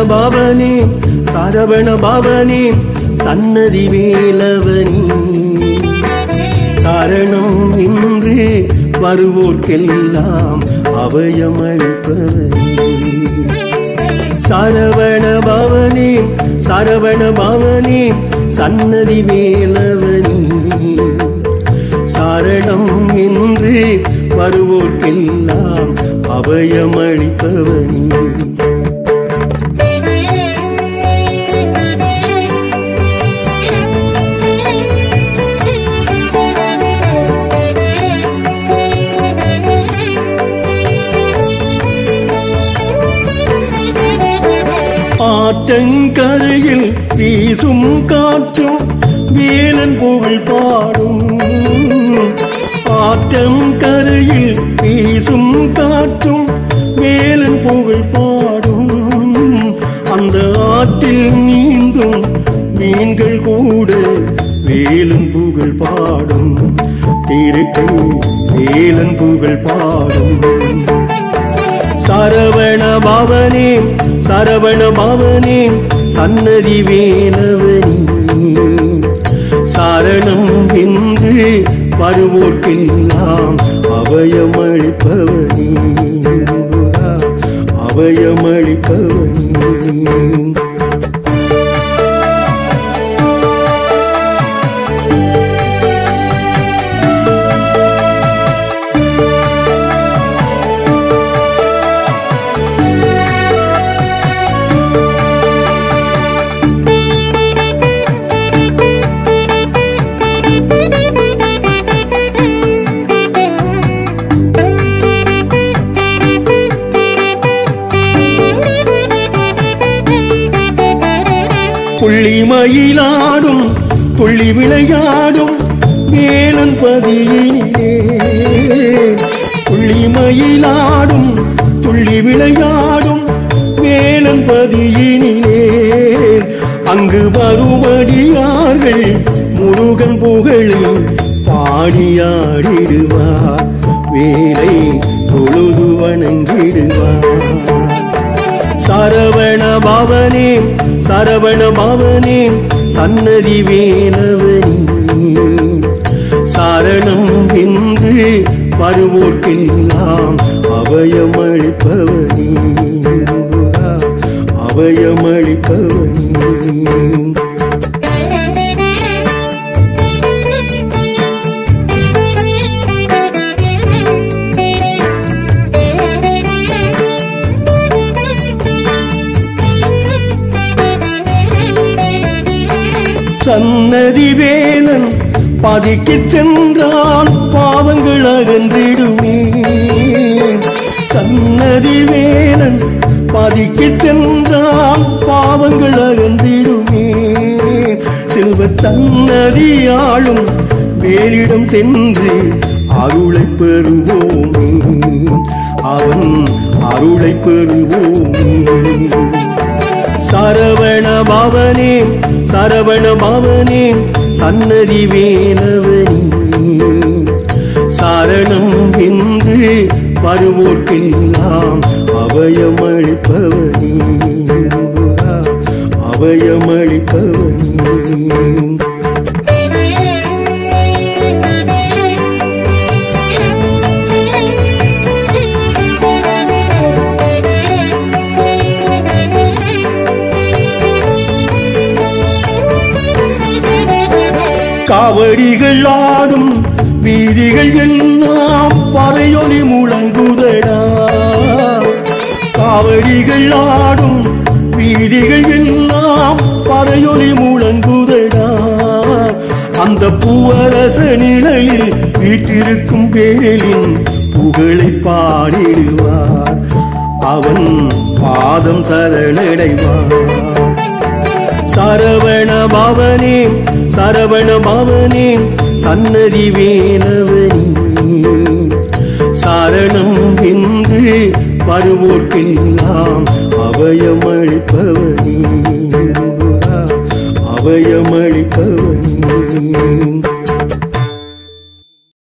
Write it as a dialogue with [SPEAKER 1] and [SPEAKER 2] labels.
[SPEAKER 1] பவனே சரவண பவனே சன்னதி வேலவனி சரணம் இன்று வருவோர்க்கெல்லாம் அபயமளிப்பவனி சரவண பவனே சரவண பவனே சன்னதி வேலவனி சரணம் என்று வருவோர்க்கெல்லாம் அபயமளிப்பவனி ஆற்றங்கரையில் வீசும் காற்றும் வேலன் புகழ் பாடும் ஆற்றங்கரையில் வீசும் காற்றும் வேலன் புகழ் பாடும் அந்த ஆற்றில் நீந்தும் மீன்கள் கூட வேலன் புகழ் பாடும் இருக்கை வேலன் புகழ் பாடும் சரவண பவனே சரவண பவனே சன்னதி வேலவனி சரணம் என்று வருவோர்க்கெல்லாம் அபயமளிப்பவனி அபயமளிப்பவனி புள்ளி மயிலாடும் புள்ளி விளையாடும் வேலன் பதியிலே புள்ளி மயிலாடும் துள்ளி விளையாடும் வேலன் பதியினிலே அங்கு வருவடியார்கள் முருகன் புகழை பாடியாடிடுவார் வேலை தொழுது வணங்கிடுவார் சரவண பவனே சரவண பவனே சன்னதி வேலவனி சரணம் என்று வருவோர்க்கெல்லாம் அபயமளிப்பவனி அபயமளிப்பவனி சன்னதி வேலன் பதிக்கு சென்றான் பாவங்கள் அகன்றிடுமே சன்னதி வேலன் பதிக்கு சென்றான் பாவங்கள் அகன்றிடுமே செல்வ சன்னதியாளும் வேலிடம் சென்று அருளை பெறுவோமே அவன் அருளை பெறுவோமே சரவண பவனே சரவண பவனே சன்னதி வேலவனி சரணம் என்று வருவோர்க்கெல்லாம் அபயமளிப்பவனி அபயமளிப்பவனி காவடிகள் ஆடும் வீதிகள் எல்லாம் பறையொலி முழங்குதடா காவடிகள் ஆடும் வீதிகள் எல்லாம் பறையொலி முழங்குதடா அந்த பூவரச நிலையில் வீட்டிருக்கும் பேரின் புகழை பாடிடுவார் அவன் பாதம் சரணடைவார் சரவண பவனே சரவண பவனே சன்னதி வேலவனி சரணம் என்று வருவோர்க்கெல்லாம் அபயமளிப்பவனி அபயமளிப்பவனி